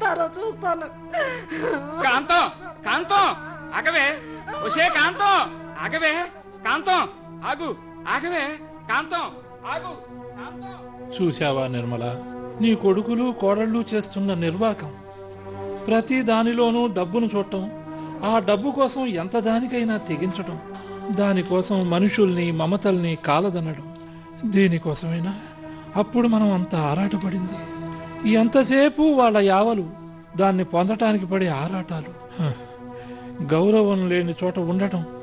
చేస్తారో చూస్తాను కాంతం కాంతం ఆగవే ఒసే కాంతం ఆగవే కాంతం ఆగు ఆగవే కాంతం ఆగు కాంతం చూశావా నిర్మల నీ కొడుకులు కోడళ్ళు చేస్తున్న నిర్వాకం ప్రతి దానిలోనూ డబ్బును చూడటం ఆ డబ్బు కోసం ఎంత దానికైనా తెగించటం దానికోసం మనుషుల్ని మమతల్ని కాలదనడం దీనికోసమైనా అప్పుడు మనం అంత ఆరాటపడింది ఎంతసేపు వాళ్ళ యావలు దాన్ని పొందటానికి పడే ఆరాటాలు హ, గౌరవం లేని చోట ఉండటం